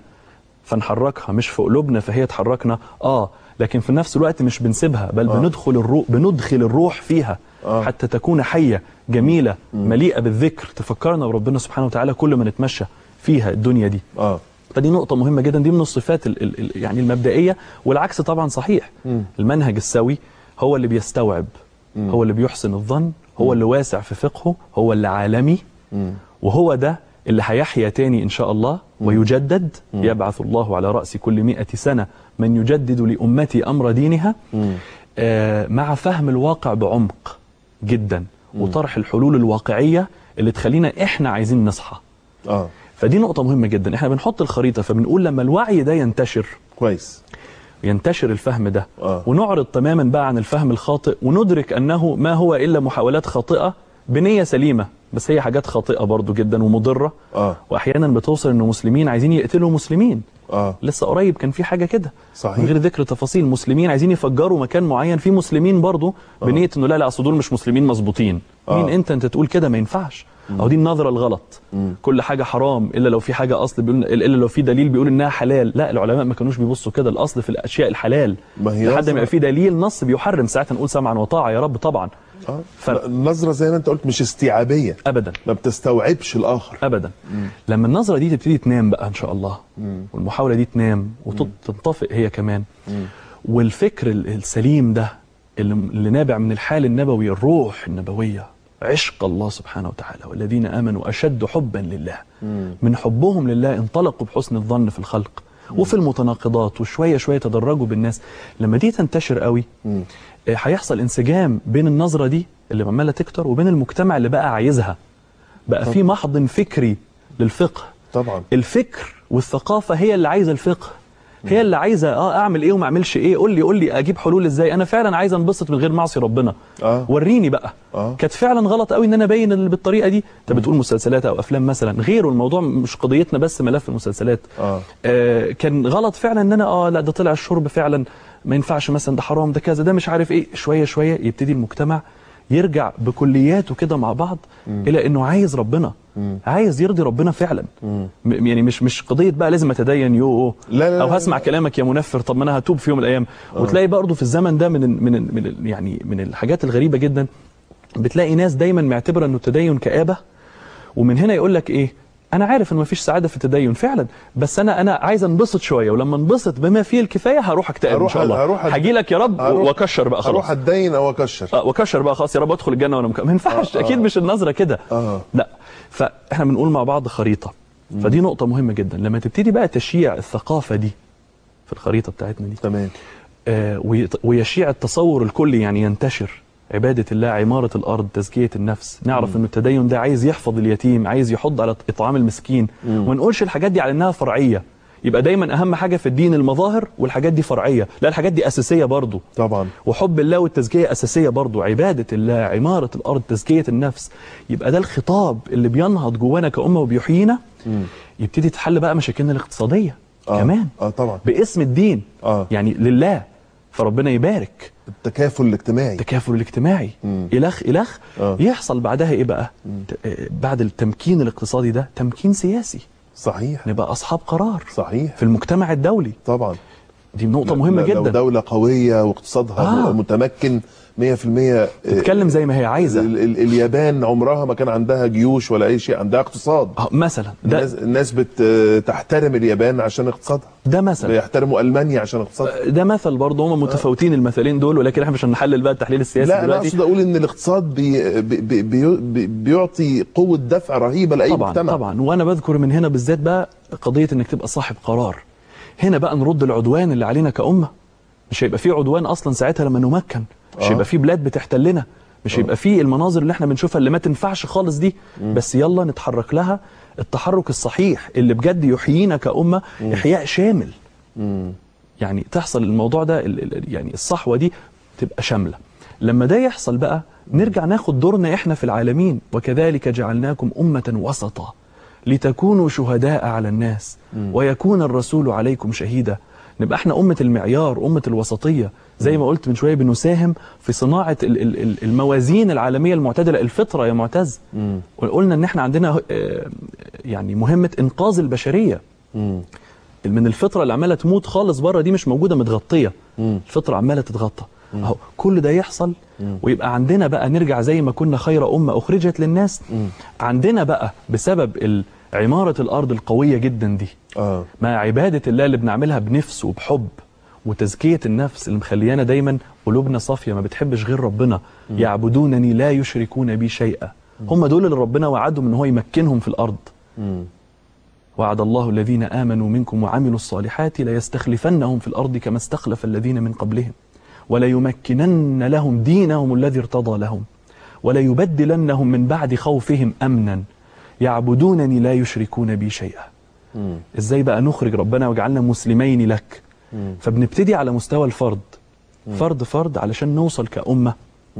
[SPEAKER 3] فنحركها مش في قلوبنا فهي تحركنا اه لكن في نفس الوقت مش بنسيبها بل
[SPEAKER 2] آه.
[SPEAKER 3] بندخل الروح بندخل الروح فيها
[SPEAKER 2] آه.
[SPEAKER 3] حتى تكون حية جميلة مليئة بالذكر تفكرنا بربنا سبحانه وتعالى كل ما نتمشى فيها الدنيا دي
[SPEAKER 2] اه
[SPEAKER 3] فدي نقطة مهمة جدا دي من الصفات ال ال ال يعني المبدئية والعكس طبعا صحيح
[SPEAKER 2] مم.
[SPEAKER 3] المنهج السوي هو اللي بيستوعب هو اللي بيحسن الظن هو اللي واسع في فقهه هو اللي عالمي
[SPEAKER 2] مم.
[SPEAKER 3] وهو ده اللي هيحيا تاني إن شاء الله ويجدد يبعث الله على رأس كل مئة سنة من يجدد لأمتي أمر دينها
[SPEAKER 2] مم.
[SPEAKER 3] آه، مع فهم الواقع بعمق جدا وطرح الحلول الواقعية اللي تخلينا إحنا عايزين نصحى
[SPEAKER 2] اه
[SPEAKER 3] فدي نقطة مهمة جدا احنا بنحط الخريطة فبنقول لما الوعي ده ينتشر
[SPEAKER 2] كويس
[SPEAKER 3] ينتشر الفهم ده
[SPEAKER 2] آه.
[SPEAKER 3] ونعرض تماما بقى عن الفهم الخاطئ وندرك أنه ما هو إلا محاولات خاطئة بنية سليمة بس هي حاجات خاطئة برضو جدا ومضرة
[SPEAKER 2] اه
[SPEAKER 3] وأحيانا بتوصل أنه مسلمين عايزين يقتلوا مسلمين
[SPEAKER 2] اه
[SPEAKER 3] لسه قريب كان في حاجة كده
[SPEAKER 2] صحيح.
[SPEAKER 3] من غير ذكر تفاصيل مسلمين عايزين يفجروا مكان معين في مسلمين برضو بنية انه لا لا اصل دول مش مسلمين مظبوطين
[SPEAKER 2] آه.
[SPEAKER 3] مين انت انت تقول كده ما ينفعش او دي النظرة الغلط كل حاجة حرام الا لو في حاجة اصل بيقول الا لو في دليل بيقول انها حلال لا العلماء ما كانوش بيبصوا كده الاصل في الاشياء الحلال
[SPEAKER 2] ما هي
[SPEAKER 3] لحد ما
[SPEAKER 2] نظرة-
[SPEAKER 3] يبقى في دليل نص بيحرم ساعتها نقول سمعا وطاعة يا رب طبعا
[SPEAKER 2] اه
[SPEAKER 3] فرق.
[SPEAKER 2] النظره زي ما انت قلت مش استيعابيه
[SPEAKER 3] ابدا
[SPEAKER 2] ما بتستوعبش الاخر
[SPEAKER 3] ابدا لما النظره دي تبتدي تنام بقى ان شاء الله والمحاوله دي تنام وتنطفئ هي كمان والفكر ال- السليم ده اللي, اللي نابع من الحال النبوي الروح النبويه عشق الله سبحانه وتعالى والذين امنوا اشد حبا لله من حبهم لله انطلقوا بحسن الظن في الخلق وفي المتناقضات وشويه شويه تدرجوا بالناس لما دي تنتشر قوي آه، هيحصل انسجام بين النظره دي اللي عماله تكتر وبين المجتمع اللي بقى عايزها بقى في محضن فكري للفقه
[SPEAKER 2] طبعا
[SPEAKER 3] الفكر والثقافه هي اللي عايزه الفقه هي اللي عايزه اه اعمل ايه وما اعملش ايه قول لي قول لي اجيب حلول ازاي انا فعلا عايز انبسط من غير معصي ربنا
[SPEAKER 2] آه.
[SPEAKER 3] وريني بقى
[SPEAKER 2] آه.
[SPEAKER 3] كانت فعلا غلط قوي ان انا ابين اللي بالطريقه دي انت بتقول مسلسلات او افلام مثلا غيره الموضوع مش قضيتنا بس ملف المسلسلات
[SPEAKER 2] آه.
[SPEAKER 3] آه كان غلط فعلا ان انا اه لا ده طلع الشرب فعلا ما ينفعش مثلا ده حرام ده كذا ده مش عارف ايه شويه شويه يبتدي المجتمع يرجع بكلياته كده مع بعض الى انه عايز ربنا عايز يرضي ربنا فعلا م- يعني مش مش قضيه بقى لازم اتدين يو
[SPEAKER 2] لا، لا،
[SPEAKER 3] او
[SPEAKER 2] لا،
[SPEAKER 3] هسمع كلامك يا منفر طب ما انا هتوب في يوم من الايام وتلاقي برضه في الزمن ده من ال- من ال- من ال- يعني من الحاجات الغريبه جدا بتلاقي ناس دايما معتبره انه التدين كآبه ومن هنا يقول لك ايه انا عارف ان مفيش سعاده في التدين فعلا بس انا انا عايز انبسط شويه ولما انبسط بما فيه الكفايه هروح اكتئب ان
[SPEAKER 2] هروح-
[SPEAKER 3] شاء الله
[SPEAKER 2] هروح أد-
[SPEAKER 3] هاجي لك يا رب
[SPEAKER 2] هروح-
[SPEAKER 3] واكشر بقى خلاص
[SPEAKER 2] اروح اتدين او اكشر
[SPEAKER 3] آه وكشر بقى خلاص يا رب ادخل الجنه وانا مك... ما ينفعش
[SPEAKER 2] آه،
[SPEAKER 3] اكيد
[SPEAKER 2] آه.
[SPEAKER 3] مش النظره كده
[SPEAKER 2] آه.
[SPEAKER 3] لا فاحنا بنقول مع بعض خريطه فدي نقطه مهمه جدا لما تبتدي بقى تشييع الثقافه دي في الخريطه بتاعتنا دي
[SPEAKER 2] تمام
[SPEAKER 3] آه ويط- ويشيع التصور الكلي يعني ينتشر عبادة الله عمارة الأرض تزكية النفس نعرف أن التدين ده عايز يحفظ اليتيم عايز يحض على إطعام المسكين وما نقولش الحاجات دي على أنها فرعية يبقى دايما أهم حاجة في الدين المظاهر والحاجات دي فرعية لا الحاجات دي أساسية برضو
[SPEAKER 2] طبعا
[SPEAKER 3] وحب الله والتزكية أساسية برضو عبادة الله عمارة الأرض تزكية النفس يبقى ده الخطاب اللي بينهض جوانا كأمة وبيحيينا يبتدي تحل بقى مشاكلنا الاقتصادية
[SPEAKER 2] آه.
[SPEAKER 3] كمان
[SPEAKER 2] اه طبعا
[SPEAKER 3] باسم الدين
[SPEAKER 2] آه.
[SPEAKER 3] يعني لله فربنا يبارك
[SPEAKER 2] التكافل الاجتماعي
[SPEAKER 3] التكافل الاجتماعي
[SPEAKER 2] مم.
[SPEAKER 3] إلخ إلخ
[SPEAKER 2] آه.
[SPEAKER 3] يحصل بعدها إيه بقى ت- آه، بعد التمكين الاقتصادي ده تمكين سياسي
[SPEAKER 2] صحيح
[SPEAKER 3] نبقى أصحاب قرار
[SPEAKER 2] صحيح
[SPEAKER 3] في المجتمع الدولي
[SPEAKER 2] طبعا
[SPEAKER 3] دي نقطة مهمة
[SPEAKER 2] لو
[SPEAKER 3] جدا
[SPEAKER 2] دولة قوية واقتصادها
[SPEAKER 3] آه.
[SPEAKER 2] متمكن 100%
[SPEAKER 3] تتكلم زي ما هي عايزة
[SPEAKER 2] ال- ال- اليابان عمرها ما كان عندها جيوش ولا اي شيء عندها اقتصاد
[SPEAKER 3] آه، مثلا ده
[SPEAKER 2] الناس الناس بتحترم اليابان عشان اقتصادها
[SPEAKER 3] ده مثل
[SPEAKER 2] بيحترموا المانيا عشان اقتصادها
[SPEAKER 3] ده مثل برضه هم متفاوتين المثلين دول ولكن احنا مش هنحلل بقى التحليل السياسي
[SPEAKER 2] لا انا
[SPEAKER 3] دلوقتي
[SPEAKER 2] اقصد اقول ان الاقتصاد بي بي بي بي بيعطي قوه دفع رهيبه لاي
[SPEAKER 3] طبعا
[SPEAKER 2] مجتمع
[SPEAKER 3] طبعا وانا بذكر من هنا بالذات بقى قضيه انك تبقى صاحب قرار هنا بقى نرد العدوان اللي علينا كامه مش هيبقى في عدوان اصلا ساعتها لما نمكن مش
[SPEAKER 2] آه.
[SPEAKER 3] هيبقى في بلاد بتحتلنا مش هيبقى في المناظر اللي احنا بنشوفها اللي ما تنفعش خالص دي بس يلا نتحرك لها التحرك الصحيح اللي بجد يحيينا كأمة إحياء شامل يعني تحصل الموضوع ده ال- ال- يعني الصحوة دي تبقى شاملة لما ده يحصل بقى نرجع ناخد دورنا احنا في العالمين وكذلك جعلناكم أمة وسطا لتكونوا شهداء على الناس ويكون الرسول عليكم شهيدا نبقى احنا امه المعيار امه الوسطيه زي ما قلت من شويه بنساهم في صناعه ال- ال- ال- الموازين العالميه المعتدله الفطره يا معتز وقلنا ان احنا عندنا آه، يعني مهمه انقاذ البشريه من الفطره اللي عماله تموت خالص بره دي مش موجوده متغطيه الفطره عماله تتغطى اهو كل ده يحصل ويبقى عندنا بقى نرجع زي ما كنا خير امه اخرجت للناس عندنا بقى بسبب ال- عماره الارض القويه جدا دي
[SPEAKER 2] اه
[SPEAKER 3] مع عباده الله اللي بنعملها بنفس وبحب وتزكيه النفس اللي مخليانا دايما قلوبنا صافيه ما بتحبش غير ربنا يعبدونني لا يشركون بي شيئا هم دول اللي ربنا وعدهم ان هو يمكنهم في الارض وعد الله الذين آمنوا منكم وعملوا الصالحات ليستخلفنهم في الأرض كما استخلف الذين من قبلهم وليمكنن لهم دينهم الذي ارتضى لهم وليبدلنهم من بعد خوفهم أمنا يعبدونني لا يشركون بي شيئا ازاي بقى نخرج ربنا وجعلنا مسلمين لك فبنبتدي على مستوى الفرد فرد فرد علشان نوصل كأمة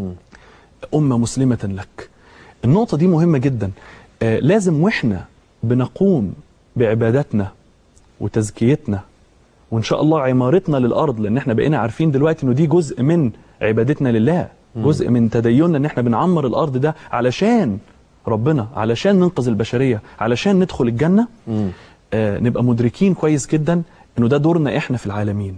[SPEAKER 3] أمة مسلمة لك النقطة دي مهمة جدا آه لازم وإحنا بنقوم بعباداتنا وتزكيتنا وإن شاء الله عمارتنا للأرض لأن إحنا بقينا عارفين دلوقتي إنه دي جزء من عبادتنا لله جزء من تديننا إن إحنا بنعمر الأرض ده علشان ربنا علشان ننقذ البشرية علشان ندخل الجنة آه نبقى مدركين كويس جدا إنه ده دورنا إحنا في العالمين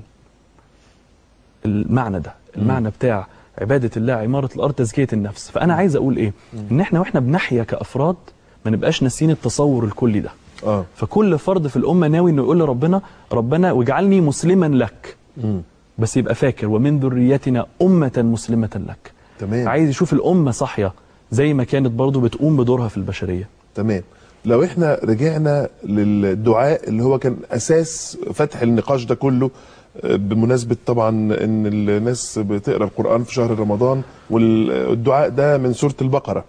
[SPEAKER 3] المعنى ده المعنى بتاع عبادة الله عمارة الأرض تزكية النفس فأنا عايز أقول إيه إن إحنا وإحنا بنحيا كأفراد ما نبقاش ناسيين التصور الكلي ده
[SPEAKER 2] اه
[SPEAKER 3] فكل فرد في الأمة ناوي إنه يقول لربنا ربنا واجعلني مسلما لك بس يبقى فاكر ومن ذريتنا أمة مسلمة لك
[SPEAKER 2] تمام
[SPEAKER 3] عايز يشوف الأمة صاحية زي ما كانت برضو بتقوم بدورها في البشرية
[SPEAKER 2] تمام لو احنا رجعنا للدعاء اللي هو كان اساس فتح النقاش ده كله آه، بمناسبة طبعا ان الناس بتقرا القرآن في شهر رمضان والدعاء ده من سورة البقرة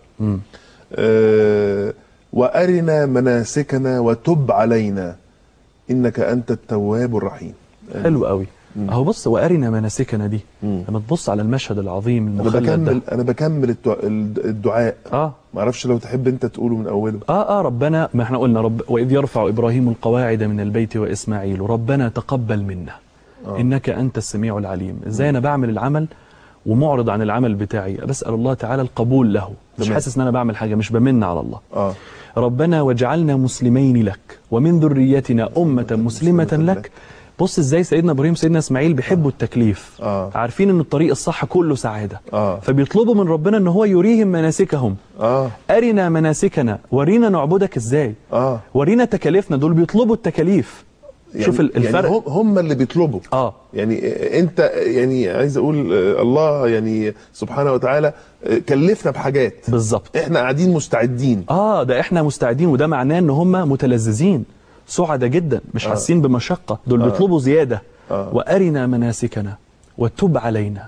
[SPEAKER 2] آه، وارنا مناسكنا وتب علينا انك انت التواب الرحيم
[SPEAKER 3] حلو قوي اهو بص وارنا مناسكنا دي لما تبص على المشهد العظيم
[SPEAKER 2] انا
[SPEAKER 3] المخلد
[SPEAKER 2] بكمل
[SPEAKER 3] ده
[SPEAKER 2] انا بكمل الدع- الدعاء
[SPEAKER 3] اه
[SPEAKER 2] ما اعرفش لو تحب انت تقوله من اوله
[SPEAKER 3] اه اه ربنا ما احنا قلنا رب واذ يرفع ابراهيم القواعد من البيت واسماعيل ربنا تقبل منا آه. انك انت السميع العليم ازاي انا بعمل العمل ومعرض عن العمل بتاعي بسال الله تعالى القبول له مش
[SPEAKER 2] تمام.
[SPEAKER 3] حاسس ان انا بعمل حاجه مش بمن على الله
[SPEAKER 2] اه
[SPEAKER 3] ربنا واجعلنا مسلمين لك ومن ذريتنا أمة مسلمة لك بص ازاي سيدنا ابراهيم وسيدنا اسماعيل بيحبوا التكليف
[SPEAKER 2] آه.
[SPEAKER 3] عارفين ان الطريق الصح كله سعاده
[SPEAKER 2] آه.
[SPEAKER 3] فبيطلبوا من ربنا ان هو يريهم مناسكهم
[SPEAKER 2] اه
[SPEAKER 3] ارنا مناسكنا ورينا نعبدك ازاي
[SPEAKER 2] اه
[SPEAKER 3] ورينا تكاليفنا دول بيطلبوا التكاليف شوف ال- الفرق
[SPEAKER 2] يعني هم, هم اللي بيطلبوا
[SPEAKER 3] اه
[SPEAKER 2] يعني انت يعني عايز اقول آه، الله يعني سبحانه وتعالى آه، كلفنا بحاجات
[SPEAKER 3] بالظبط
[SPEAKER 2] احنا قاعدين مستعدين
[SPEAKER 3] اه ده احنا مستعدين وده معناه ان هم متلذذين سعداء جدا مش حاسين بمشقه دول بيطلبوا زياده
[SPEAKER 2] آه.
[SPEAKER 3] وارنا مناسكنا وتب علينا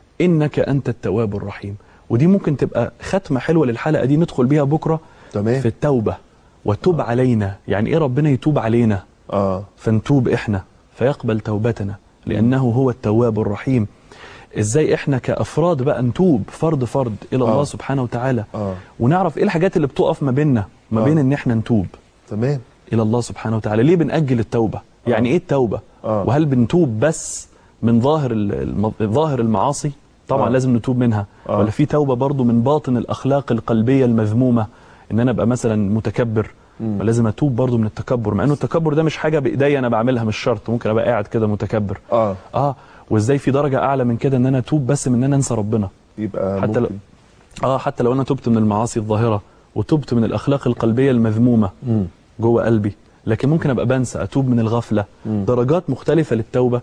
[SPEAKER 3] انك انت التواب الرحيم ودي ممكن تبقى ختمه حلوه للحلقه دي ندخل بيها بكره
[SPEAKER 2] تمام.
[SPEAKER 3] في التوبه وتب علينا يعني ايه ربنا يتوب علينا
[SPEAKER 2] اه
[SPEAKER 3] فنتوب احنا فيقبل توبتنا لانه هو التواب الرحيم ازاي احنا كافراد بقى نتوب فرد فرد الى
[SPEAKER 2] آه.
[SPEAKER 3] الله سبحانه وتعالى
[SPEAKER 2] آه.
[SPEAKER 3] ونعرف ايه الحاجات اللي بتقف ما بيننا ما
[SPEAKER 2] آه.
[SPEAKER 3] بين ان احنا نتوب
[SPEAKER 2] تمام
[SPEAKER 3] الى الله سبحانه وتعالى ليه بنأجل التوبة يعني ايه التوبة
[SPEAKER 2] آه.
[SPEAKER 3] وهل بنتوب بس من ظاهر ال- الم- ظاهر المعاصي طبعا
[SPEAKER 2] آه.
[SPEAKER 3] لازم نتوب منها
[SPEAKER 2] آه.
[SPEAKER 3] ولا في توبة برضو من باطن الأخلاق القلبية المذمومة ان انا ابقى مثلا متكبر ولازم اتوب برضو من التكبر مع انه التكبر ده مش حاجة بايديا انا بعملها مش شرط ممكن ابقى قاعد كده متكبر
[SPEAKER 2] اه
[SPEAKER 3] اه وازاي في درجة اعلى من كده ان انا اتوب بس من ان انا انسى ربنا
[SPEAKER 2] يبقى
[SPEAKER 3] حتى لو
[SPEAKER 2] ممكن.
[SPEAKER 3] اه حتى لو انا تبت من المعاصي الظاهره وتبت من الاخلاق القلبيه المذمومه جوه قلبي لكن ممكن ابقى بنسى اتوب من الغفله درجات مختلفه للتوبه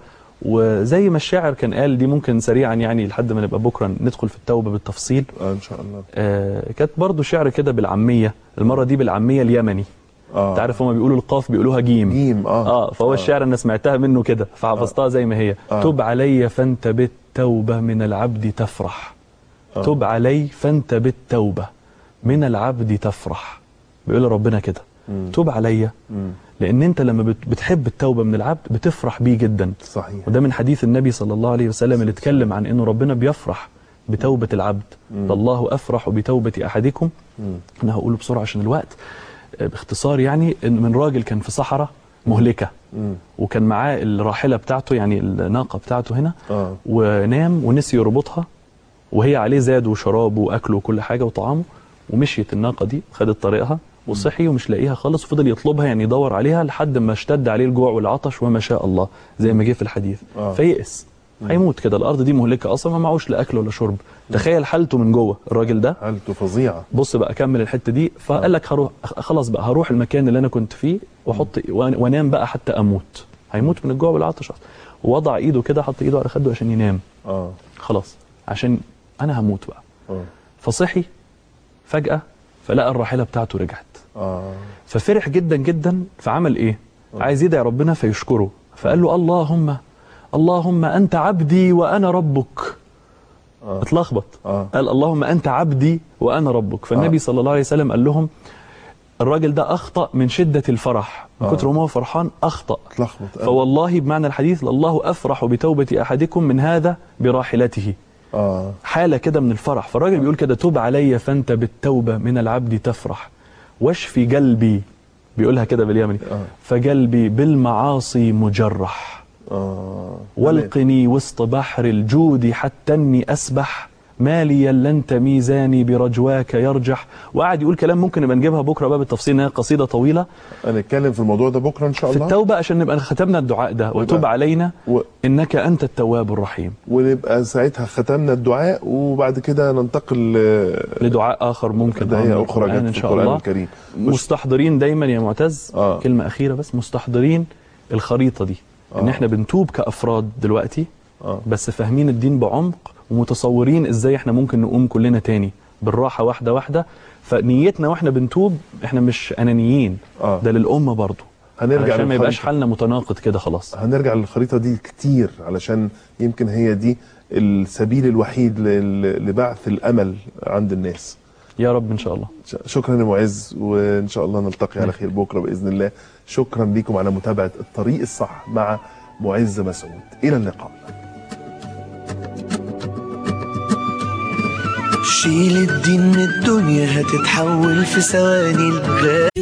[SPEAKER 3] وزي ما الشاعر كان قال دي ممكن سريعا يعني لحد ما نبقى بكره ندخل في التوبه بالتفصيل
[SPEAKER 2] اه ان شاء الله
[SPEAKER 3] آه كانت برضو شعر كده بالعاميه المره دي بالعاميه اليمني
[SPEAKER 2] اه
[SPEAKER 3] انت عارف هما بيقولوا القاف بيقولوها جيم
[SPEAKER 2] جيم اه
[SPEAKER 3] اه فهو الشعر انا سمعتها منه كده فحفظتها زي ما هي
[SPEAKER 2] آه.
[SPEAKER 3] تب علي فانت بالتوبه من العبد تفرح تب علي فانت بالتوبه من العبد تفرح بيقول ربنا كده تب عليا لان انت لما بت- بتحب التوبه من العبد بتفرح بيه جدا
[SPEAKER 2] صحيح
[SPEAKER 3] وده من حديث النبي صلى الله عليه وسلم اللي اتكلم عن انه ربنا بيفرح بتوبه العبد الله افرح بتوبه احدكم انا هقوله بسرعه عشان الوقت آه، باختصار يعني ان من راجل كان في صحراء مهلكه وكان معاه الراحله بتاعته يعني الناقه بتاعته هنا
[SPEAKER 2] اه
[SPEAKER 3] ونام ونسي يربطها وهي عليه زاد وشراب واكل وكل حاجه وطعامه ومشيت الناقه دي خدت طريقها وصحي ومش لاقيها خالص وفضل يطلبها يعني يدور عليها لحد ما اشتد عليه الجوع والعطش وما شاء الله زي ما جه في الحديث
[SPEAKER 2] آه.
[SPEAKER 3] فيئس هيموت كده الارض دي مهلكه اصلا ما معوش لا اكل ولا شرب تخيل حالته من جوه الراجل ده
[SPEAKER 2] حالته فظيعه
[SPEAKER 3] بص بقى كمل الحته دي فقال لك هروح خلاص بقى هروح المكان اللي انا كنت فيه واحط وأن- وانام بقى حتى اموت هيموت من الجوع والعطش أصلاً. ووضع ايده كده حط ايده على خده عشان ينام
[SPEAKER 2] اه
[SPEAKER 3] خلاص عشان انا هموت بقى
[SPEAKER 2] اه
[SPEAKER 3] فصحي فجاه فلقى الراحله بتاعته رجعت
[SPEAKER 2] اه
[SPEAKER 3] ففرح جدا جدا فعمل ايه عايز يدعي ربنا فيشكره فقال له اللهم اللهم انت عبدي وانا ربك
[SPEAKER 2] آه.
[SPEAKER 3] اتلخبط
[SPEAKER 2] آه.
[SPEAKER 3] قال اللهم انت عبدي وانا ربك فالنبي
[SPEAKER 2] آه.
[SPEAKER 3] صلى الله عليه وسلم قال لهم الراجل ده اخطا من شده الفرح من
[SPEAKER 2] آه.
[SPEAKER 3] كتر ما هو فرحان اخطا
[SPEAKER 2] اتلخبط آه.
[SPEAKER 3] فوالله بمعنى الحديث الله افرح بتوبه احدكم من هذا براحلته
[SPEAKER 2] اه
[SPEAKER 3] حالة كده من الفرح فالراجل بيقول كده توب علي فانت بالتوبة من العبد تفرح واشفي قلبي بيقولها كده باليمني
[SPEAKER 2] آه.
[SPEAKER 3] فقلبي بالمعاصي مجرح
[SPEAKER 2] اه
[SPEAKER 3] والقني وسط بحر الجود حتى اني اسبح ماليا لن تميزاني برجواك يرجح وقعد يقول كلام ممكن نبقى نجيبها بكره بقى بالتفصيل انها قصيده طويله
[SPEAKER 2] هنتكلم في الموضوع ده بكره ان شاء
[SPEAKER 3] في
[SPEAKER 2] الله
[SPEAKER 3] التوبه عشان نبقى ختمنا الدعاء ده وتوب
[SPEAKER 2] ويبقى-
[SPEAKER 3] علينا
[SPEAKER 2] و...
[SPEAKER 3] انك انت التواب الرحيم
[SPEAKER 2] ونبقى ساعتها ختمنا الدعاء وبعد كده ننتقل ل-
[SPEAKER 3] لدعاء اخر ممكن
[SPEAKER 2] دعية
[SPEAKER 3] من
[SPEAKER 2] اخرى
[SPEAKER 3] القرآن
[SPEAKER 2] جت
[SPEAKER 3] ان
[SPEAKER 2] في
[SPEAKER 3] شاء
[SPEAKER 2] القران
[SPEAKER 3] الله
[SPEAKER 2] الكريم مش-
[SPEAKER 3] مستحضرين دايما يا معتز
[SPEAKER 2] آه.
[SPEAKER 3] كلمة أخيرة بس مستحضرين الخريطة دي إن
[SPEAKER 2] آه.
[SPEAKER 3] إحنا بنتوب كأفراد دلوقتي
[SPEAKER 2] آه.
[SPEAKER 3] بس فاهمين الدين بعمق ومتصورين إزاي إحنا ممكن نقوم كلنا تاني بالراحة واحدة واحدة فنيتنا وإحنا بنتوب إحنا مش أنانيين
[SPEAKER 2] آه.
[SPEAKER 3] ده للأمة برضو
[SPEAKER 2] هنرجع
[SPEAKER 3] عشان ما يبقاش
[SPEAKER 2] للخريطة.
[SPEAKER 3] حالنا متناقض كده خلاص
[SPEAKER 2] هنرجع للخريطة دي كتير علشان يمكن هي دي السبيل الوحيد لل- لبعث الأمل عند الناس
[SPEAKER 3] يا رب إن شاء الله
[SPEAKER 2] ش- شكرا يا معز وإن شاء الله نلتقي على خير بكرة بإذن الله شكرا لكم على متابعة الطريق الصح مع معز مسعود إلى اللقاء
[SPEAKER 1] شيل الدين من الدنيا هتتحول في ثواني الغالي